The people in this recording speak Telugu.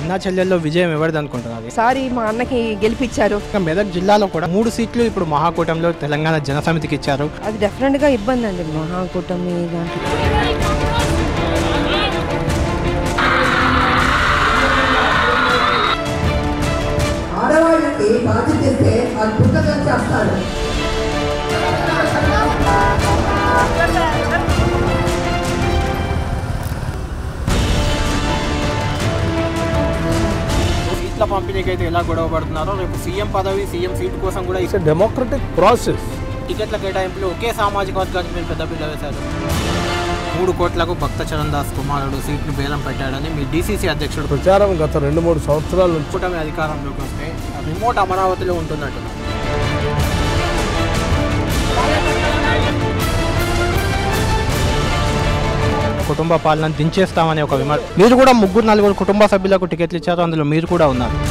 అన్నా చెల్లెల్లో విజయం ఎవరిది అనుకుంటున్నారు ఈసారి మా అన్నకి గెలిపించారు ఇంకా మెదక్ జిల్లాలో కూడా మూడు సీట్లు ఇప్పుడు మహాకూటమిలో తెలంగాణ జనసమితికి ఇచ్చారు అది డెఫినెట్ గా ఇబ్బంది అండి మహాకూటమి దాంట్లో ఆడవాళ్ళకి బాధ్యత ఇస్తే అద్భుతంగా చేస్తారు సీట్ల పంపిణీకి అయితే ఎలా గొడవ పడుతున్నారో రేపు సీఎం పదవి సీఎం సీట్ కోసం కూడా ఇట్స్ డెమోక్రటిక్ ప్రాసెస్ టికెట్ల కేటాయింపులు ఒకే సామాజిక వర్గానికి మీరు పెద్ద పిల్ల వేశారు మూడు కోట్లకు భక్త చరణ్ దాస్ కుమారుడు సీట్లు బేలం పెట్టాడని మీ డీసీసీ అధ్యక్షుడు ప్రచారం గత రెండు మూడు సంవత్సరాల నుంచి కూటమి అధికారంలోకి వస్తే రిమోట్ అమరావతిలో ఉంటుందంటున్నారు కుటుంబ పాలన దించేస్తామని ఒక విమర్శ మీరు కూడా ముగ్గురు నలుగురు కుటుంబ సభ్యులకు టికెట్లు ఇచ్చారు అందులో మీరు కూడా ఉన్నారు